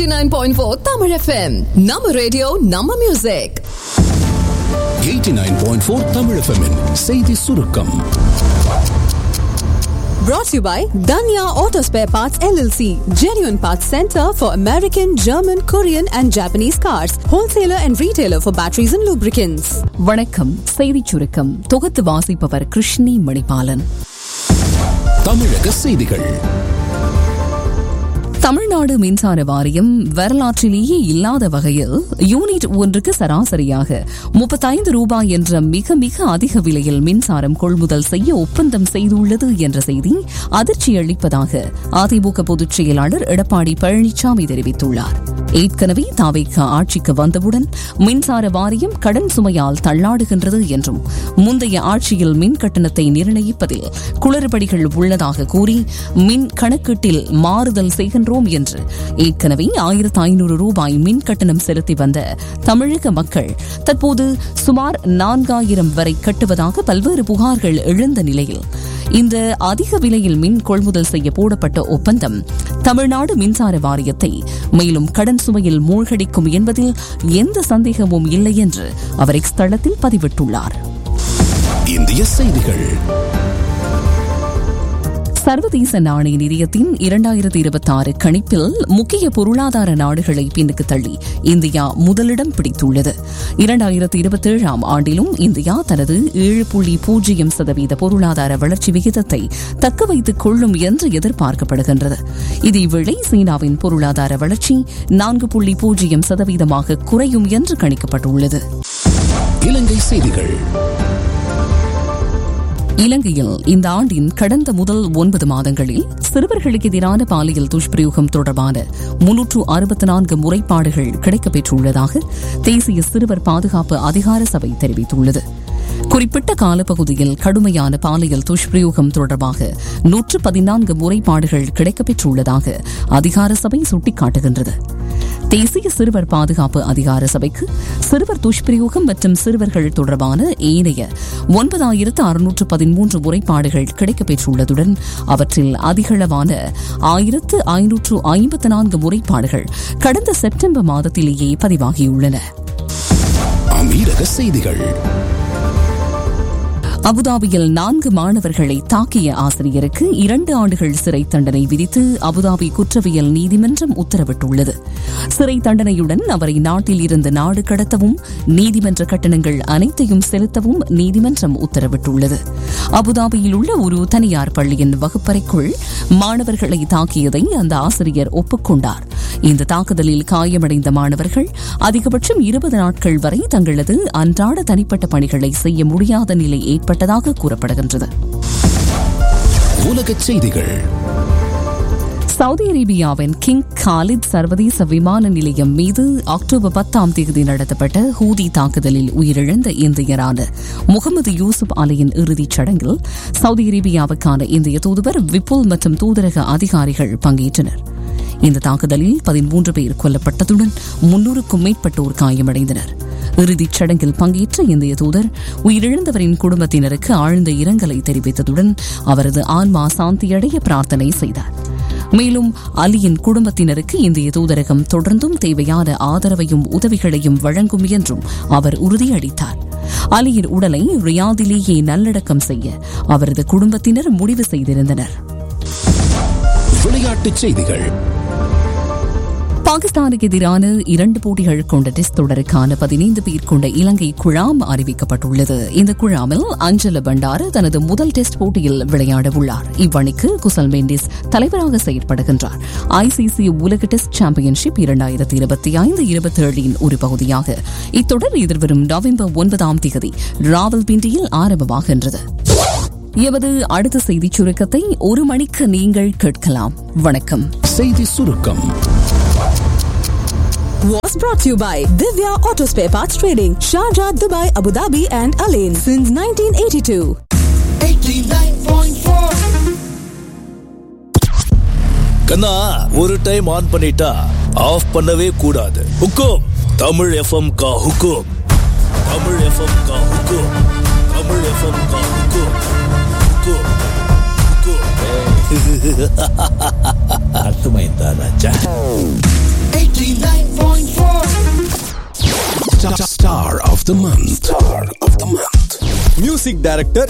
89.4 Tamil FM. நம்ம radio நம்ம music 89.4 Tamil FM -இன் செய்தி சுருக்கம் brought to you by Danya Auto Spare Parts LLC, genuine parts center for American, German, Korean and Japanese cars, wholesaler and retailer for batteries and lubricants. வணக்கம் செய்திச் சுருக்கம் தொகுத்து வாசிப்பவர் கிருஷ்ணி மணிபாலன் தமிழக செய்திகள் தமிழ்நாடு மின்சார வாரியம் வரலாற்றிலேயே இல்லாத வகையில் யூனிட் ஒன்றுக்கு சராசரியாக முப்பத்தைந்து ரூபாய் என்ற மிக மிக அதிக விலையில் மின்சாரம் கொள்முதல் செய்ய ஒப்பந்தம் செய்துள்ளது என்ற செய்தி அதிர்ச்சி அளிப்பதாக அதிமுக பொதுச் செயலாளர் எடப்பாடி பழனிசாமி தெரிவித்துள்ளார் ஏற்கனவே தாவேக்க ஆட்சிக்கு வந்தவுடன் மின்சார வாரியம் கடன் சுமையால் தள்ளாடுகின்றது என்றும் முந்தைய ஆட்சியில் மின் கட்டணத்தை நிர்ணயிப்பதில் குளறுபடிகள் உள்ளதாக கூறி மின் கணக்கீட்டில் மாறுதல் செய்கின்றோம் என்று ஏற்கனவே ஆயிரத்து ஐநூறு ரூபாய் மின் கட்டணம் செலுத்தி வந்த தமிழக மக்கள் தற்போது சுமார் நான்காயிரம் வரை கட்டுவதாக பல்வேறு புகார்கள் எழுந்த நிலையில் இந்த அதிக விலையில் மின் கொள்முதல் செய்ய போடப்பட்ட ஒப்பந்தம் தமிழ்நாடு மின்சார வாரியத்தை மேலும் கடன் சுமையில் மூழ்கடிக்கும் என்பதில் எந்த சந்தேகமும் இல்லை என்று அவர் எக்ஸ் தளத்தில் பதிவிட்டுள்ளார் இந்திய செய்திகள் சர்வதேச நாணய நிதியத்தின் இரண்டாயிரத்தி இருபத்தி ஆறு கணிப்பில் முக்கிய பொருளாதார நாடுகளை பின்னுக்கு தள்ளி இந்தியா முதலிடம் பிடித்துள்ளது இரண்டாயிரத்தி இருபத்தி ஏழாம் ஆண்டிலும் இந்தியா தனது ஏழு புள்ளி பூஜ்ஜியம் சதவீத பொருளாதார வளர்ச்சி விகிதத்தை தக்க வைத்துக் கொள்ளும் என்று எதிர்பார்க்கப்படுகின்றது இதேவேளை சீனாவின் பொருளாதார வளர்ச்சி நான்கு புள்ளி பூஜ்ஜியம் சதவீதமாக குறையும் என்று கணிக்கப்பட்டுள்ளது இலங்கை செய்திகள் இலங்கையில் இந்த ஆண்டின் கடந்த முதல் ஒன்பது மாதங்களில் சிறுவர்களுக்கு எதிரான பாலியல் துஷ்பிரயோகம் தொடர்பான முன்னூற்று அறுபத்தி நான்கு முறைப்பாடுகள் கிடைக்கப்பெற்றுள்ளதாக தேசிய சிறுவர் பாதுகாப்பு அதிகார சபை தெரிவித்துள்ளது குறிப்பிட்ட காலப்பகுதியில் கடுமையான பாலியல் துஷ்பிரயோகம் தொடர்பாக நூற்று பதினான்கு முறைப்பாடுகள் கிடைக்கப்பெற்றுள்ளதாக அதிகார சபை சுட்டிக்காட்டுகின்றது தேசிய சிறுவர் பாதுகாப்பு அதிகார சபைக்கு சிறுவர் துஷ்பிரயோகம் மற்றும் சிறுவர்கள் தொடர்பான ஏனைய ஒன்பதாயிரத்து அறுநூற்று பதிமூன்று முறைப்பாடுகள் கிடைக்கப்பெற்றுள்ளதுடன் அவற்றில் அதிகளவான ஆயிரத்து ஐநூற்று ஐம்பத்து நான்கு முறைப்பாடுகள் கடந்த செப்டம்பர் மாதத்திலேயே பதிவாகியுள்ளன அமீரக செய்திகள் அபுதாபியில் நான்கு மாணவர்களை தாக்கிய ஆசிரியருக்கு இரண்டு ஆண்டுகள் சிறை தண்டனை விதித்து அபுதாபி குற்றவியல் நீதிமன்றம் உத்தரவிட்டுள்ளது சிறை தண்டனையுடன் அவரை நாட்டில் இருந்து நாடு கடத்தவும் நீதிமன்ற கட்டணங்கள் அனைத்தையும் செலுத்தவும் நீதிமன்றம் உத்தரவிட்டுள்ளது அபுதாபியில் உள்ள ஒரு தனியார் பள்ளியின் வகுப்பறைக்குள் மாணவர்களை தாக்கியதை அந்த ஆசிரியர் ஒப்புக்கொண்டார் இந்த தாக்குதலில் காயமடைந்த மாணவர்கள் அதிகபட்சம் இருபது நாட்கள் வரை தங்களது அன்றாட தனிப்பட்ட பணிகளை செய்ய முடியாத நிலை ஏற்பட்டதாக கூறப்படுகின்றது உலக செய்திகள் சவுதி அரேபியாவின் கிங் காலித் சர்வதேச விமான நிலையம் மீது அக்டோபர் பத்தாம் தேதி நடத்தப்பட்ட ஹூதி தாக்குதலில் உயிரிழந்த இந்தியரான முகமது யூசுப் அலியின் இறுதிச் சடங்கில் சவுதி அரேபியாவுக்கான இந்திய தூதுவர் விப்புல் மற்றும் தூதரக அதிகாரிகள் பங்கேற்றனர் இந்த தாக்குதலில் பதிமூன்று பேர் கொல்லப்பட்டதுடன் முன்னூறுக்கும் மேற்பட்டோர் காயமடைந்தனர் இறுதிச் சடங்கில் பங்கேற்ற இந்திய தூதர் உயிரிழந்தவரின் குடும்பத்தினருக்கு ஆழ்ந்த இரங்கலை தெரிவித்ததுடன் அவரது ஆன்மா சாந்தியடைய பிரார்த்தனை செய்தார் மேலும் அலியின் குடும்பத்தினருக்கு இந்திய தூதரகம் தொடர்ந்தும் தேவையான ஆதரவையும் உதவிகளையும் வழங்கும் என்றும் அவர் உறுதியளித்தார் அலியின் உடலை ரியாதிலேயே நல்லடக்கம் செய்ய அவரது குடும்பத்தினர் முடிவு செய்திருந்தனர் விளையாட்டுச் செய்திகள் பாகிஸ்தானுக்கு எதிரான இரண்டு போட்டிகள் கொண்ட டெஸ்ட் தொடருக்கான பதினைந்து பேர் கொண்ட இலங்கை குழாம் அறிவிக்கப்பட்டுள்ளது இந்த குழாமில் அஞ்சல பண்டார தனது முதல் டெஸ்ட் போட்டியில் விளையாட உள்ளார் இவ்வணிக்கு குசல் மெண்டிஸ் தலைவராக செயற்படுகின்றார் ஐசிசி உலக டெஸ்ட் சாம்பியன்ஷிப் இரண்டாயிரத்தி இருபத்தி ஐந்து இருபத்தி ஏழின் ஒரு பகுதியாக இத்தொடர் எதிர்வரும் நவம்பர் ஒன்பதாம் தேதி ராவல்பிண்டியில் ஆரம்பமாகின்றது எமது அடுத்த செய்திச் சுருக்கத்தை ஒரு மணிக்கு நீங்கள் கேட்கலாம் வணக்கம் செய்தி சுருக்கம் Was brought to you by Divya Auto Spare Parts Trading, Sharjah, Dubai, Abu Dhabi and Alain since 1982. கண்ணா ஒரு டைம் ஆன் பண்ணிட்டா ஆஃப் பண்ணவே கூடாது ஹுக்கும் தமிழ் எஃப்எம் கா ஹுக்கும் தமிழ் எஃப்எம் கா ஹுக்கும் தமிழ் எஃப்எம் கா ஹுக்கும் ஹுக்கும் ஹுக்கும் அர்த்தமைந்தா Raja Star of the month. Star of the month. Music director